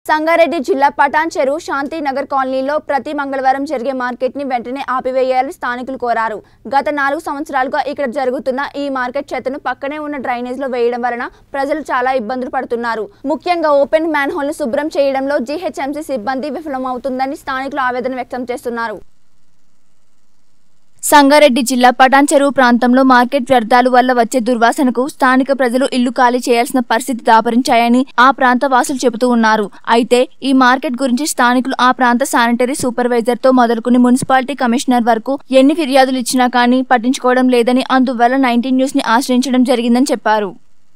సంగారెడ్డి జిల్లా పటాన్ చెరువు శాంతినగర్ కాలనీలో ప్రతి మంగళవారం జరిగే మార్కెట్ ని వెంటనే ఆపివేయాలని స్థానికులు కోరారు గత నాలుగు సంవత్సరాలుగా ఇక్కడ జరుగుతున్న ఈ మార్కెట్ చెత్తను పక్కనే ఉన్న డ్రైనేజ్ లో వేయడం వలన ప్రజలు చాలా ఇబ్బందులు పడుతున్నారు ముఖ్యంగా ఓపెన్ మ్యాన్ హోల్ ను శుభ్రం చేయడంలో జీహెచ్ఎంసీ సిబ్బంది విఫలమవుతుందని స్థానికులు ఆవేదన వ్యక్తం చేస్తున్నారు సంగారెడ్డి జిల్లా పటాన్ చెరువు ప్రాంతంలో మార్కెట్ వ్యర్థాలు వల్ల వచ్చే దుర్వాసనకు స్థానిక ప్రజలు ఇల్లు ఖాళీ చేయాల్సిన పరిస్థితి దాపరించాయని ఆ ప్రాంత వాసులు చెబుతూ ఉన్నారు అయితే ఈ మార్కెట్ గురించి స్థానికులు ఆ ప్రాంత శానిటరీ సూపర్వైజర్ తో మొదలుకుని మున్సిపాలిటీ కమిషనర్ వరకు ఎన్ని ఫిర్యాదులు ఇచ్చినా కానీ పట్టించుకోవడం లేదని అందువల్ల నైన్టీన్ న్యూస్ ని ఆశ్రయించడం జరిగిందని చెప్పారు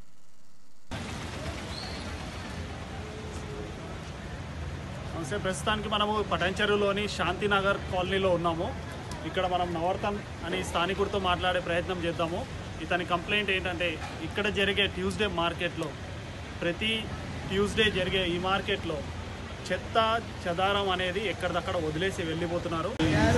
నమస్తే ప్రస్తుతానికి మనము పటాన్చెరువులోని శాంతినగర్ కాలనీలో ఉన్నాము ఇక్కడ మనం నవర్తన్ అని స్థానికుడితో మాట్లాడే ప్రయత్నం చేద్దాము ఇతని కంప్లైంట్ ఏంటంటే ఇక్కడ జరిగే ట్యూస్డే మార్కెట్లో ప్రతి ట్యూస్డే జరిగే ఈ మార్కెట్లో చెత్త చెదారం అనేది ఎక్కడిదక్కడ వదిలేసి వెళ్ళిపోతున్నారు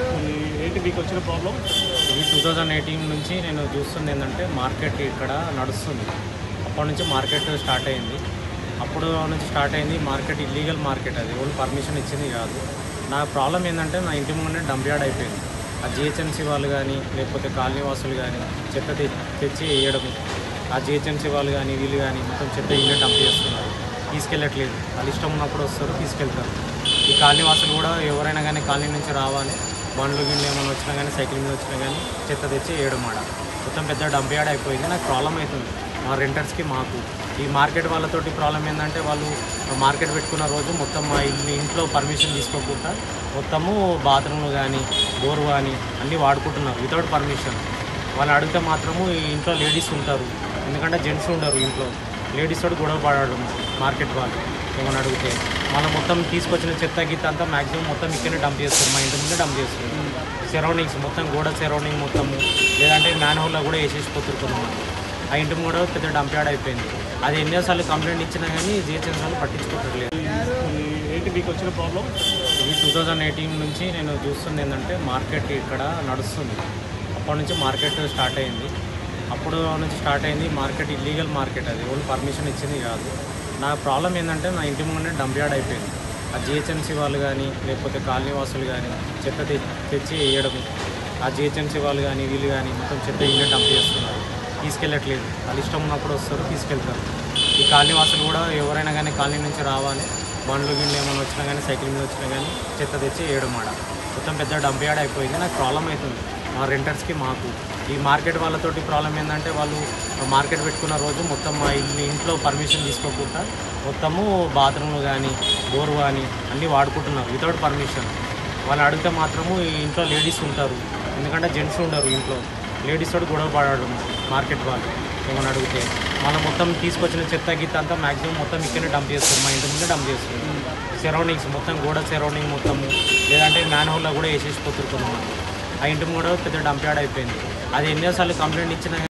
ఈ- ఏంటి మీకు వచ్చిన ప్రాబ్లం ఇది టూ థౌజండ్ ఎయిటీన్ నుంచి నేను చూస్తుంది ఏంటంటే మార్కెట్ ఇక్కడ నడుస్తుంది అప్పటి నుంచి మార్కెట్ స్టార్ట్ అయింది అప్పుడు నుంచి స్టార్ట్ అయింది మార్కెట్ ఇల్లీగల్ మార్కెట్ అది ఓన్లీ పర్మిషన్ ఇచ్చింది కాదు నా ప్రాబ్లం ఏంటంటే నా ఇంటి ముందే డంప్ యార్డ్ అయిపోయింది ఆ జిహెచ్ఎంసీ వాళ్ళు కానీ లేకపోతే కాలనీ వాసులు కానీ చెత్త తె- తెచ్చి వేయడం ఆ జిహెచ్ఎంసీ వాళ్ళు కానీ వీళ్ళు కానీ మొత్తం చెత్త ఇల్లే డంప్ చేస్తున్నారు తీసుకెళ్ళట్లేదు వాళ్ళు ఇష్టం ఉన్నప్పుడు వస్తారు తీసుకెళ్తారు ఈ కాలనీ వాసులు కూడా ఎవరైనా కానీ కాలనీ నుంచి రావాలి బండ్లు గిన్నెలు ఏమైనా వచ్చినా కానీ సైకిల్ మీద వచ్చినా కానీ చెత్త తెచ్చి వేయడం ఆడ మొత్తం పెద్ద డంప్ యార్డ్ అయిపోయింది నాకు ప్రాబ్లం అవుతుంది మా రెంటర్స్కి మాకు ఈ మార్కెట్ వాళ్ళతోటి ప్రాబ్లం ఏంటంటే వాళ్ళు మార్కెట్ పెట్టుకున్న రోజు మొత్తం మా ఇల్లు ఇంట్లో పర్మిషన్ తీసుకోకుండా మొత్తము బాత్రూమ్లు కానీ బోర్ కానీ అన్నీ వాడుకుంటున్నారు వితౌట్ పర్మిషన్ వాళ్ళు అడిగితే మాత్రము ఈ ఇంట్లో లేడీస్ ఉంటారు ఎందుకంటే జెంట్స్ ఉండరు ఇంట్లో లేడీస్ తోటి గొడవ పడడం మార్కెట్ వాళ్ళు ఏమైనా అడిగితే మనం మొత్తం తీసుకొచ్చిన చెత్త గీత అంతా మ్యాక్సిమం మొత్తం ఇక్కడనే డంప్ చేస్తారు మా ఇంటి ముందే డంప్ చేస్తారు సరౌండింగ్స్ మొత్తం గోడ సరౌండింగ్ మొత్తము లేదంటే మ్యాన్ హోల్లో కూడా వేసేసిపోతారు కొంతమంది ఆ ఇంటి కూడా పెద్ద డంప్ యార్డ్ అయిపోయింది అది ఎన్నోసార్లు కంప్లైంట్ ఇచ్చినా కానీ జిహెచ్ఎంసీ వాళ్ళు పట్టించుకోవట్లేదు ఈ- ఏంటి మీకు వచ్చిన ప్రాబ్లం ఇది టూ థౌజండ్ ఎయిటీన్ నుంచి నేను చూస్తుంది ఏంటంటే మార్కెట్ ఇక్కడ నడుస్తుంది అప్పటి నుంచి మార్కెట్ స్టార్ట్ అయింది అప్పుడు నుంచి స్టార్ట్ అయింది మార్కెట్ ఇల్లీగల్ మార్కెట్ అది ఓన్లీ పర్మిషన్ ఇచ్చింది కాదు నా ప్రాబ్లం ఏంటంటే నా ఇంటి ముందే డంప్ యార్డ్ అయిపోయింది ఆ జిహెచ్ఎంసీ వాళ్ళు కానీ లేకపోతే కాలనీ వాసులు కానీ చెత్త తె- తెచ్చి వేయడం ఆ జిహెచ్ఎంసీ వాళ్ళు కానీ వీళ్ళు కానీ మొత్తం చెత్త ఇల్లే డంప్ చేస్తున్నారు తీసుకెళ్ళట్లేదు వాళ్ళు ఇష్టం ఉన్నప్పుడు వస్తారు తీసుకెళ్తారు ఈ కాలనీ వాసులు కూడా ఎవరైనా కానీ కాలనీ నుంచి రావాలి బండ్లు గిన్నెలు ఏమైనా వచ్చినా కానీ సైకిల్ మీద వచ్చినా కానీ చెత్త తెచ్చి వేయడం ఆడ మొత్తం పెద్ద డంప్ యార్డ్ అయిపోయింది నాకు ప్రాబ్లం అవుతుంది మా రెంటర్స్కి మాకు ఈ మార్కెట్ వాళ్ళతోటి ప్రాబ్లం ఏంటంటే వాళ్ళు మార్కెట్ పెట్టుకున్న రోజు మొత్తం మా ఇల్లు ఇంట్లో పర్మిషన్ తీసుకోకుండా మొత్తము బాత్రూమ్లు కానీ బోర్ కానీ అన్నీ వాడుకుంటున్నారు వితౌట్ పర్మిషన్ వాళ్ళు అడిగితే మాత్రము ఈ ఇంట్లో లేడీస్ ఉంటారు ఎందుకంటే జెంట్స్ ఉండరు ఇంట్లో లేడీస్ తోటి గొడవ పడడం మార్కెట్ వాళ్ళు ఏమైనా అడిగితే మనం మొత్తం తీసుకొచ్చిన చెత్త గీత అంతా మ్యాక్సిమం మొత్తం ఇక్కడనే డంప్ చేస్తారు మా ఇంటి ముందే డంప్ చేస్తారు సరౌండింగ్స్ మొత్తం గోడ సరౌండింగ్ మొత్తము లేదంటే మ్యాన్ హోల్లో కూడా వేసేసిపోతారు కొంతమంది ఆ ఇంటి కూడా పెద్ద డంప్ యార్డ్ అయిపోయింది అది ఎన్నోసార్లు కంప్లైంట్ ఇచ్చినా